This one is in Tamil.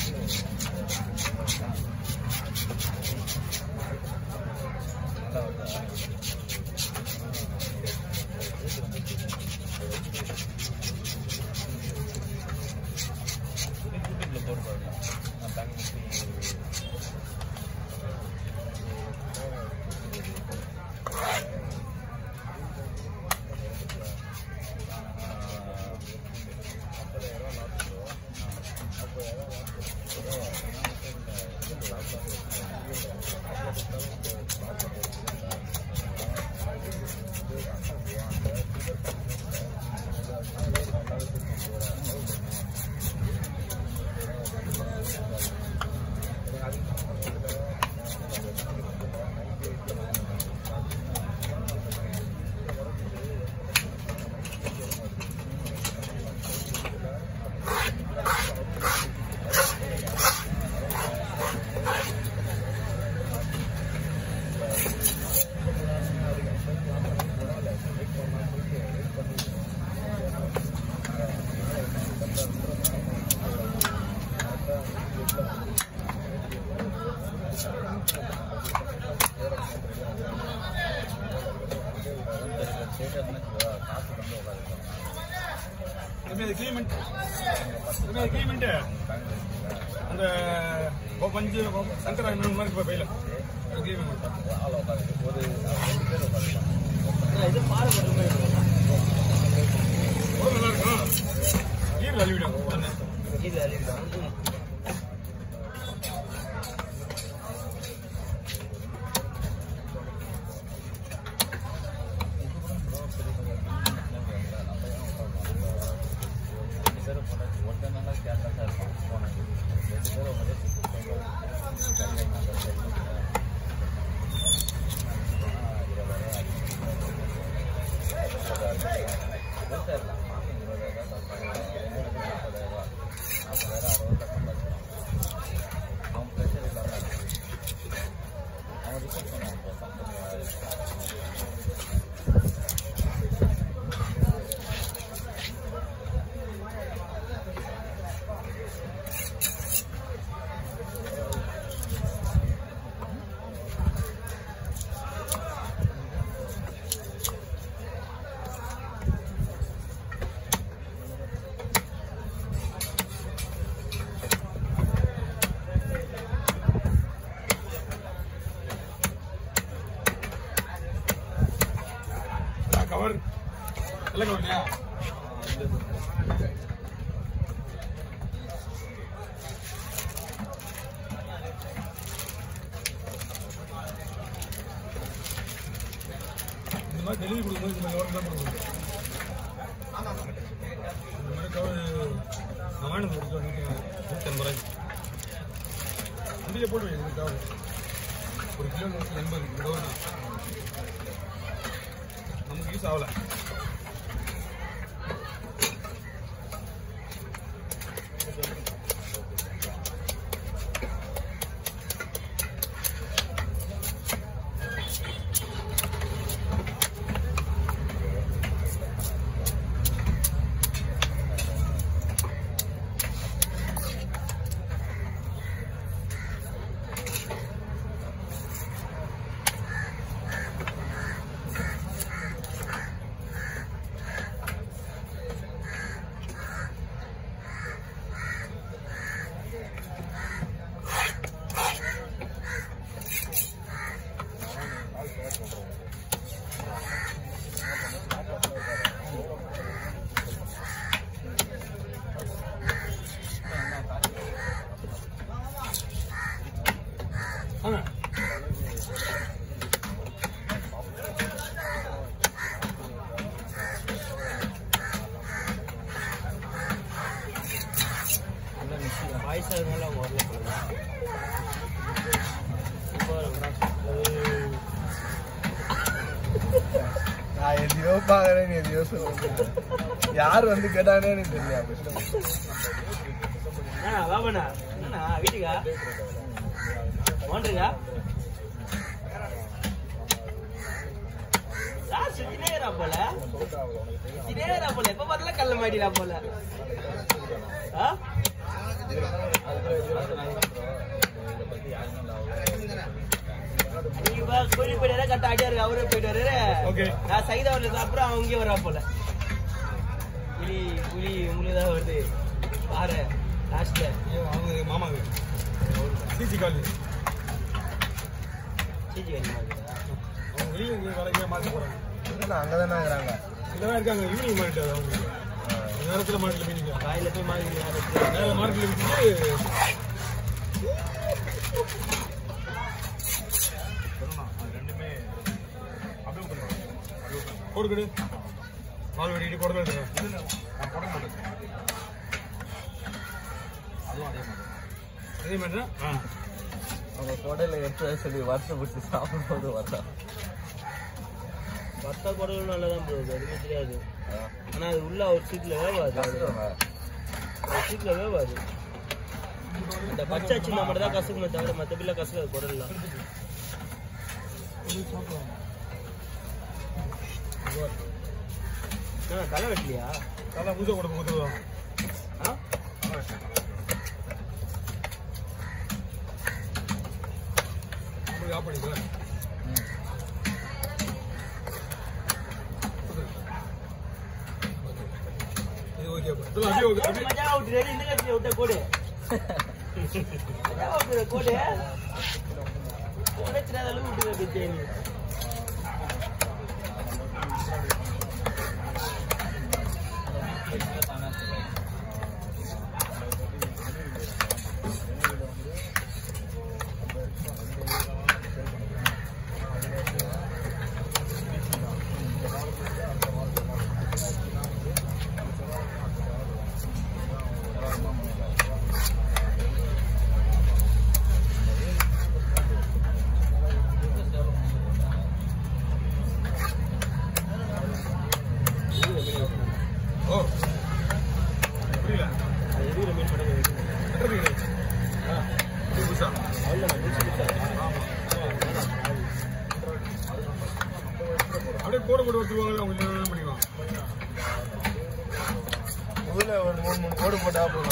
தம்பி அது கிளீமெண்ட் தம்பி அது கிளீமெண்ட் அந்த கொ- பஞ்சு கொ- சங்கரா இன்னொரு மாதிரி இப்போ பையில அது கிளீமெண்ட் இது பாரு ஒரு மாதிரி இருக்கும். ரொம்ப நல்லா இருக்கும் கீரில் அழிவிடும் உடனே இது அழிக்கலாம். கவர் எல்லாம் கவர் இல்லையா இந்த மாதிரி டெலிவரி கொடுக்கும்போது இந்த மாதிரி கவர் தான் கொடுக்கணும் இந்த மாதிரி கவர் நான் வாங்கிட்டு வந்து கொடுத்தேன் நூற்றி நூற்றி எண்பது ரூபாய்க்கு வண்டியில் போட்டு வைங்க இந்த கவர் ஒரு கிலோ நூற்றி எண்பது இந்த கவர் தான் நமக்கு யூஸ் ஆகல ஆமாம் நல்ல மிஷின் வாய்ஸ் அதனால அவங்க வரல போல சூப்பரா இருக்கும். நான் எதையோ பாக்குறேன் எதையோ சொல்லுங்க யார் வந்து கேட்டானே எனக்கு தெரியாது அண்ணா பாபண்ணா என்னண்ணா வீட்டுக்கா ஓன்றிருக்கா யார் சுத்தினேரா போல சுத்தினேரா போல எப்ப பார்த்தாலும் கல்ல மாட்டிடா போல ஆ அவரு அவரே போயிட்டாரு Okay. நான் சைதா வரல சாப்பிட்றேன் அவன் இங்கே வரா போல புலி புலி உங்களுக்கு தான் வருது பாரு லாஸ்ட்ல ஐயோ, அவங்க மாமாங்க சிசி காலனி சீச்சி கண்டிப்பா அவங்க வெளியே இங்கே வேலைக்கு மாற்ற போகிறாங்க அங்கதானே இருக்கிறாங்க இதெல்லாம் இருக்காங்க ஈவினிங் மார்க்கெட் அவங்க நேரத்தில் மார்க்கெட்டில் மீனிங்க காலையில போய் மாதிரி வேலை மார்க்கெட்டில் விட்டுட்டு கொடுக்குடு பால் வெடிக்கிட்டு குடல் எடுக்கிறேன் அதே மாதிரி தான் ஆ அவங்க கொடையில எடுத்து சொல்லி வருஷப்பட்டு சாப்பிடும்போது வரலாம் பத்தா குடலும் நல்லா தான் போகுது எதுவுமே தெரியாது ஆனா அது உள்ள ஒரு சீட்ல வேவாது அது. ஒரு சீட்ல வேவாது இந்த பச்சை சின்ன மட்டும் தான் கசக்குமே தவிர மற்றபடில கசக்காது குடல்லாம் என்ன தலை வெட்டலையா நல்லா பூஜை கூட போகுது ஆ ஆஃப் பண்ணிக்கலாம் இது ஓகே இதெல்லாம் அப்படியே ஓகே அப்படியே மஜா விட்டு ரெடி இந்த கட்சி விட்ட கோடு மஜா விட்டு கோடு உடைச்சிடாத அளவு விட்டு விட்டு நீ ஓ புரியல அது எதுவும் மீன் படம் கட்டுறது ஆ இது புதுசா அவ்வளோ அப்படியே போட போட்டு வச்சுருவாங்க அவங்க என்ன பண்ணிக்கலாம் உள்ள ஒரு மூணு மூணு கோடு போட்டா போதும்